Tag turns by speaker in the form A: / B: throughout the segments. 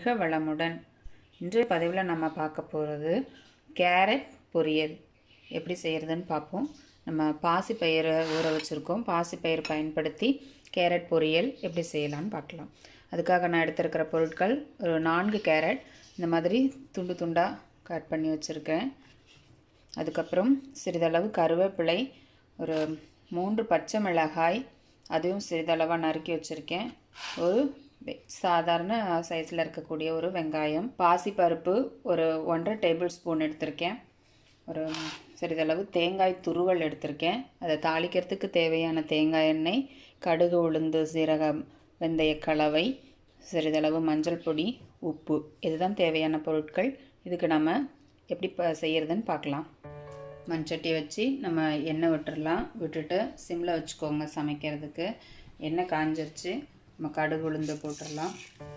A: வாழ்க வளமுடன் இன்றைய பதிவில் நம்ம பார்க்க போகிறது கேரட் பொரியல் எப்படி செய்கிறதுன்னு பார்ப்போம் நம்ம பாசிப்பயிரை ஊற வச்சுருக்கோம் பாசிப்பயிர் பயன்படுத்தி கேரட் பொரியல் எப்படி செய்யலான்னு பார்க்கலாம் அதுக்காக நான் எடுத்திருக்கிற பொருட்கள் ஒரு நான்கு கேரட் இந்த மாதிரி துண்டு துண்டாக கட் பண்ணி வச்சுருக்கேன் அதுக்கப்புறம் சிறிதளவு கருவேப்பிலை ஒரு மூன்று பச்சை மிளகாய் அதையும் சிறிதளவாக நறுக்கி வச்சுருக்கேன் ஒரு வெ- சாதாரண சைஸில் இருக்கக்கூடிய ஒரு வெங்காயம் பாசிப்பருப்பு ஒரு ஒன்றரை டேபிள் ஸ்பூன் எடுத்திருக்கேன் ஒரு சிறிதளவு தேங்காய் துருவல் எடுத்திருக்கேன் அதை தாளிக்கிறதுக்கு தேவையான தேங்காய் எண்ணெய் கடுகு உளுந்து சீரகம் வெந்தய கலவை சிறிதளவு மஞ்சள் பொடி உப்பு இதுதான் தேவையான பொருட்கள் இதுக்கு நம்ம எப்படி ப செய்யறதுன்னு பார்க்கலாம் மண்சட்டி வச்சு நம்ம எண்ணெய் விட்டுறலாம் விட்டுட்டு சிம்மில் வச்சுக்கோங்க சமைக்கிறதுக்கு எண்ணெய் காஞ்சிருச்சு நம்ம கடுகு உளுந்து போட்டுடலாம்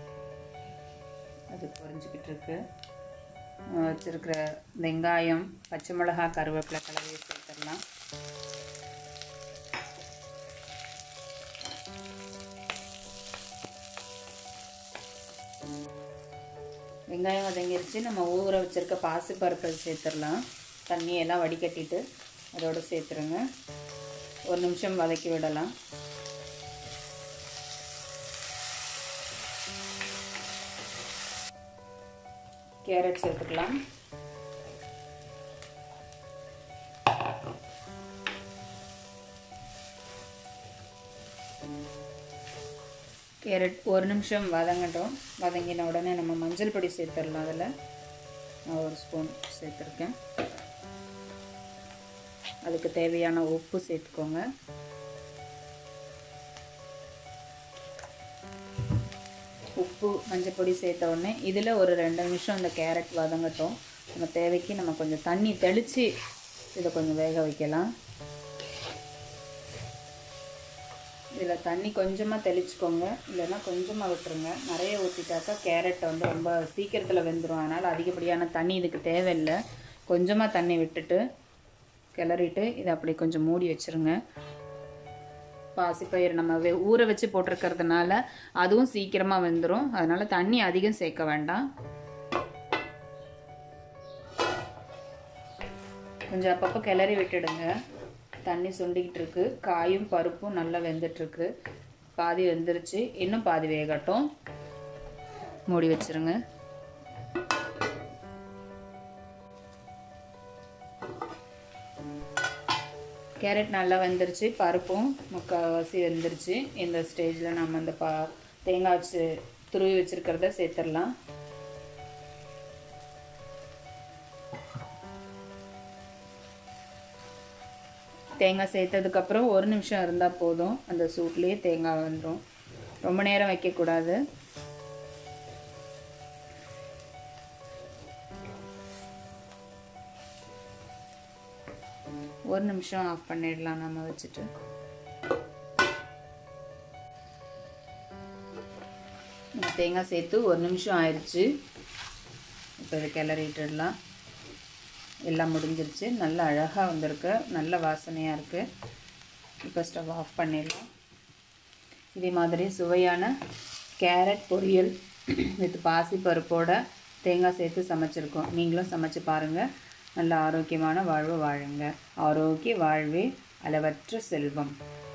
A: அது பொரிஞ்சுக்கிட்டு இருக்கு நம்ம வச்சிருக்கிற வெங்காயம் பச்சை மிளகா கருவேப்பிலை கலவையை சேர்த்துடலாம் வெங்காயம் வதங்கிருச்சு நம்ம ஊற வச்சிருக்க பாசிப்பருப்பை சேர்த்துடலாம் தண்ணியெல்லாம் வடிகட்டிட்டு அதோட சேர்த்துருங்க ஒரு நிமிஷம் வதக்கி விடலாம் கேரட் சேர்த்துக்கலாம் கேரட் ஒரு நிமிஷம் வதங்கட்டும் வதங்கின உடனே நம்ம மஞ்சள் பொடி சேர்த்துடலாம் அதில் நான் ஒரு ஸ்பூன் சேர்த்துருக்கேன் அதுக்கு தேவையான உப்பு சேர்த்துக்கோங்க உப்பு மஞ்சள் பொடி சேர்த்த உடனே இதில் ஒரு ரெண்டு நிமிஷம் இந்த கேரட் வதங்கட்டும் நம்ம தேவைக்கு நம்ம கொஞ்சம் தண்ணி தெளித்து இதை கொஞ்சம் வேக வைக்கலாம் இதில் தண்ணி கொஞ்சமாக தெளிச்சுக்கோங்க இல்லைன்னா கொஞ்சமாக விட்டுருங்க நிறைய ஊற்றிட்டாக்கா கேரட் வந்து ரொம்ப சீக்கிரத்தில் வெந்துடும் அதனால் அதிகப்படியான தண்ணி இதுக்கு தேவையில்லை கொஞ்சமாக தண்ணி விட்டுட்டு கிளறிட்டு இதை அப்படி கொஞ்சம் மூடி வச்சுருங்க பாசிப்பயிர் நம்ம வே ஊற வச்சு போட்டிருக்கிறதுனால அதுவும் சீக்கிரமாக வெந்துடும் அதனால் தண்ணி அதிகம் சேர்க்க வேண்டாம் கொஞ்சம் அப்பப்போ கிளறி விட்டுடுங்க தண்ணி சுண்டிக்கிட்டு இருக்கு காயும் பருப்பும் நல்லா வெந்துட்டு இருக்கு பாதி வெந்துருச்சு இன்னும் பாதி வேகட்டும் மூடி வச்சிருங்க கேரட் நல்லா வெந்துருச்சு பருப்பும் முக்கால்வாசி வெந்துருச்சு இந்த ஸ்டேஜில் நம்ம அந்த பா தேங்காய் வச்சு துருவி வச்சுருக்கிறத சேர்த்துடலாம் தேங்காய் சேர்த்ததுக்கப்புறம் ஒரு நிமிஷம் இருந்தால் போதும் அந்த சூட்லேயே தேங்காய் வந்துடும் ரொம்ப நேரம் வைக்கக்கூடாது ஒரு நிமிஷம் ஆஃப் பண்ணிடலாம் நம்ம வச்சுட்டு நம்ம தேங்காய் சேர்த்து ஒரு நிமிஷம் ஆயிடுச்சு இப்போ இதை கிளறிட்டுடலாம் எல்லாம் முடிஞ்சிருச்சு நல்ல அழகாக வந்திருக்கு நல்ல வாசனையாக இருக்குது இப்போ ஸ்டவ் ஆஃப் பண்ணிடலாம் இதே மாதிரி சுவையான கேரட் பொரியல் வித் பாசிப்பருப்போட தேங்காய் சேர்த்து சமைச்சிருக்கோம் நீங்களும் சமைச்சு பாருங்கள் நல்ல ஆரோக்கியமான வாழ்வு வாழுங்க ஆரோக்கிய வாழ்வே அளவற்ற செல்வம்